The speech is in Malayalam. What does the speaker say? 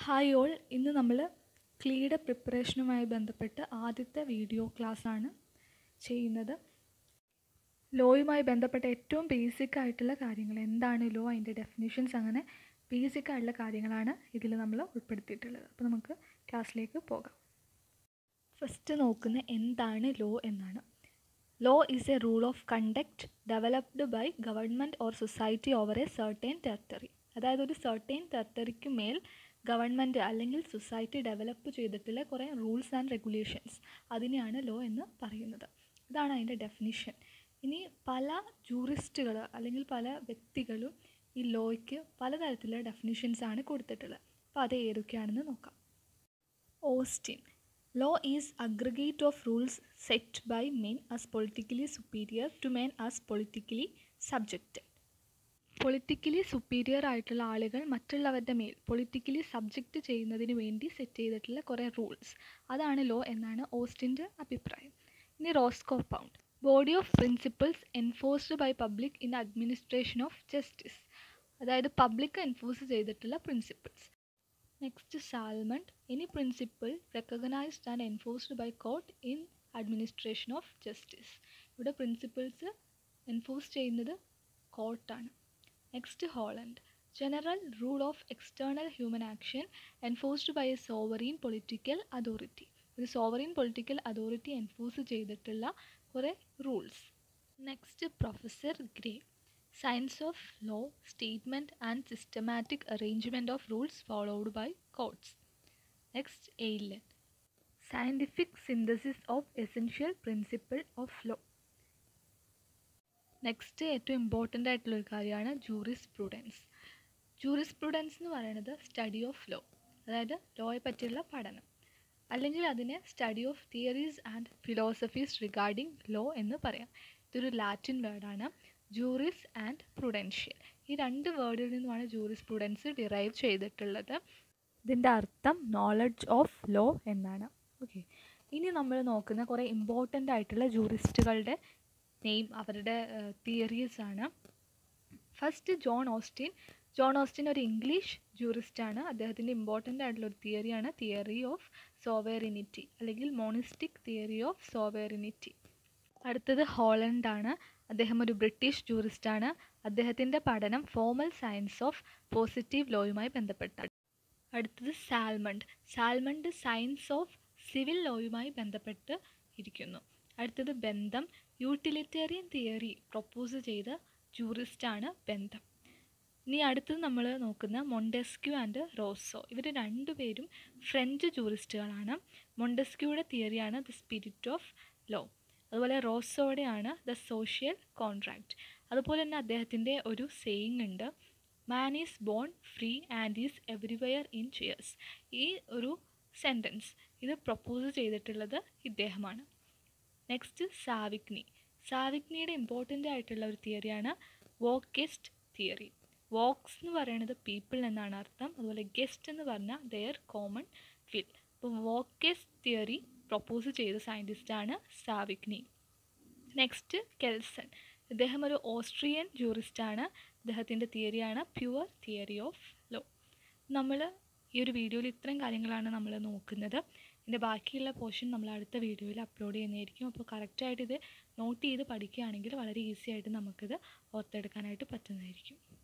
ഹായ് ഓൾ ഇന്ന് നമ്മൾ ക്ലീയുടെ പ്രിപ്പറേഷനുമായി ബന്ധപ്പെട്ട് ആദ്യത്തെ വീഡിയോ ക്ലാസ്സാണ് ചെയ്യുന്നത് ലോയുമായി ബന്ധപ്പെട്ട ഏറ്റവും ബേസിക് ആയിട്ടുള്ള കാര്യങ്ങൾ എന്താണ് ലോ അതിൻ്റെ ഡെഫിനിഷൻസ് അങ്ങനെ ബേസിക് ആയിട്ടുള്ള കാര്യങ്ങളാണ് ഇതിൽ നമ്മൾ ഉൾപ്പെടുത്തിയിട്ടുള്ളത് അപ്പോൾ നമുക്ക് ക്ലാസ്സിലേക്ക് പോകാം ഫസ്റ്റ് നോക്കുന്ന എന്താണ് ലോ എന്നാണ് law is a rule of conduct developed by government or society over a certain territory അതായത് ഒരു സർട്ടൈൻ ടെറിട്ടറിക്ക് മേൽ ഗവൺമെൻറ് അല്ലെങ്കിൽ സൊസൈറ്റി ഡെവലപ്പ് ചെയ്തിട്ടുള്ള കുറേ റൂൾസ് ആൻഡ് റെഗുലേഷൻസ് അതിനെയാണ് ലോ എന്ന് പറയുന്നത് ഇതാണ് അതിൻ്റെ ഡെഫിനിഷൻ ഇനി പല ജൂറിസ്റ്റുകൾ അല്ലെങ്കിൽ പല വ്യക്തികളും ഈ ലോയ്ക്ക് പലതരത്തിലുള്ള ഡെഫിനിഷൻസ് ആണ് കൊടുത്തിട്ടുള്ളത് അപ്പോൾ അത് ഏതൊക്കെയാണെന്ന് നോക്കാം Austin Law is aggregate of rules set by men as politically superior to men as politically subjected. Politically superior ആയിട്ടുള്ള ആളുകൾ മറ്റുള്ളവരുടെ മേൽ പൊളിറ്റിക്കലി സബ്ജക്റ്റ് ചെയ്യുന്നതിന് വേണ്ടി സെറ്റ് ചെയ്തിട്ടുള്ള കുറേ റൂൾസ് അതാണ് ലോ എന്നാണ് ഓസ്റ്റിൻ്റെ അഭിപ്രായം ഇനി Roscoe Pound body of principles enforced by public in administration of justice അതായത് പബ്ലിക് എൻഫോഴ്സ് ചെയ്തിട്ടുള്ള principles next Salmond any principle recognised and enforced by court in administration of justice ഇവിടെ പ്രിൻസിപ്പിൾസ് എൻഫോഴ്സ് ചെയ്യുന്നത് കോർട്ടാണ് next Holland general rule of external human action enforced by a sovereign political authority ഒരു സോവറീൻ പൊളിറ്റിക്കൽ അതോറിറ്റി എൻഫോഴ്സ് ചെയ്തിട്ടുള്ള കുറേ rules next professor Gray Science of Law, Statement and Systematic Arrangement of Rules Followed by Courts. Next, Eilen. Scientific Synthesis of Essential Principle of Law. Next ഏറ്റവും ഇമ്പോർട്ടൻ്റ് ആയിട്ടുള്ള ഒരു കാര്യമാണ് ജൂറിസ് പ്രൂഡൻസ് ജൂറിസ് പ്രൂഡൻസ് എന്ന് പറയുന്നത് സ്റ്റഡി ഓഫ് ലോ അതായത് ലോയെ പറ്റിയുള്ള പഠനം അല്ലെങ്കിൽ അതിനെ study of theories and philosophies regarding law എന്ന് പറയാം ഇതൊരു ലാറ്റിൻ വേർഡാണ് ജൂറിസ് ആൻഡ് പ്രൂഡൻഷ്യൽ ഈ രണ്ട് വേർഡിൽ നിന്നുമാണ് ജൂറിസ് പ്രൂഡൻസ് ഡിറൈവ് ചെയ്തിട്ടുള്ളത് ഇതിൻ്റെ അർത്ഥം നോളജ് ഓഫ് ലോ എന്നാണ് ഓക്കെ ഇനി നമ്മൾ നോക്കുന്ന കുറേ ഇമ്പോർട്ടൻ്റ് ആയിട്ടുള്ള ജൂറിസ്റ്റുകളുടെ നെയിം അവരുടെ തിയറീസ് ആണ് first John Austin John Austin ഒരു ഇംഗ്ലീഷ് ജൂറിസ്റ്റാണ് അദ്ദേഹത്തിൻ്റെ ഇമ്പോർട്ടൻ്റ് ആയിട്ടുള്ള ഒരു തിയറിയാണ് തിയറി ഓഫ് സോവേറിനിറ്റി അല്ലെങ്കിൽ മോണിസ്റ്റിക് തിയറി ഓഫ് സോവേറിനിറ്റി അടുത്തത് ഹോളണ്ടാണ് അദ്ദേഹം ഒരു ബ്രിട്ടീഷ് ജൂറിസ്റ്റാണ് അദ്ദേഹത്തിൻ്റെ പഠനം ഫോമൽ സയൻസ് ഓഫ് പോസിറ്റീവ് ലോയുമായി ബന്ധപ്പെട്ട അടുത്തത് Salmond Salmond science of civil ലോയുമായി ബന്ധപ്പെട്ട് ഇരിക്കുന്നു അടുത്തത് ബന്ധം യൂട്ടിലിറ്റേറിയൻ തിയറി പ്രൊപ്പോസ് ചെയ്ത ജൂറിസ്റ്റാണ് ബന്ധം ഇനി അടുത്തത് നമ്മൾ നോക്കുന്ന മൊണ്ടസ്ക്യൂ ആൻഡ് റോസോ ഇവർ രണ്ടുപേരും ഫ്രഞ്ച് ജൂറിസ്റ്റുകളാണ് മൊണ്ടസ്ക്യൂയുടെ തിയറിയാണ് ദ സ്പിരിറ്റ് ഓഫ് ലോ അതുപോലെ റോസോടെയാണ് ദ സോഷ്യൽ കോൺട്രാക്റ്റ് അതുപോലെ തന്നെ അദ്ദേഹത്തിൻ്റെ ഒരു സേയിങ് ഉണ്ട് man is born free and is everywhere in cheers ഈ ഒരു സെൻറ്റൻസ് ഇത് പ്രപ്പോസ് ചെയ്തിട്ടുള്ളത് ഇദ്ദേഹമാണ് നെക്സ്റ്റ് സാവിഗ്നി സാവിഗ്നിയുടെ ഇമ്പോർട്ടൻ്റ് ആയിട്ടുള്ള ഒരു തിയറിയാണ് വോക്കെസ്റ്റ് തിയറി വോക്സ് എന്ന് പറയുന്നത് പീപ്പിൾ എന്നാണ് അർത്ഥം അതുപോലെ ഗെസ്റ്റ് എന്ന് പറഞ്ഞാൽ ദെയർ കോമൺ ഫിൽ അപ്പോൾ വോക്കെസ്റ്റ് തിയറി പ്രൊപ്പോസ് ചെയ്ത സയൻറ്റിസ്റ്റാണ് സാവിഗ്നി നെക്സ്റ്റ് കെൽസൺ ഇദ്ദേഹം ഒരു ഓസ്ട്രിയൻ ജൂറിസ്റ്റാണ് അദ്ദേഹത്തിൻ്റെ തിയറിയാണ് പ്യുവർ തിയറി ഓഫ് ലോ നമ്മൾ ഈ ഒരു വീഡിയോയിൽ ഇത്രയും കാര്യങ്ങളാണ് നമ്മൾ നോക്കുന്നത് ഇതിൻ്റെ ബാക്കിയുള്ള പോർഷൻ നമ്മൾ അടുത്ത വീഡിയോയിൽ അപ്ലോഡ് ചെയ്യുന്നതായിരിക്കും അപ്പോൾ കറക്റ്റായിട്ട് ഇത് നോട്ട് ചെയ്ത് പഠിക്കുകയാണെങ്കിൽ വളരെ ഈസി ആയിട്ട് നമുക്കിത് ഓർത്തെടുക്കാനായിട്ട് പറ്റുന്നതായിരിക്കും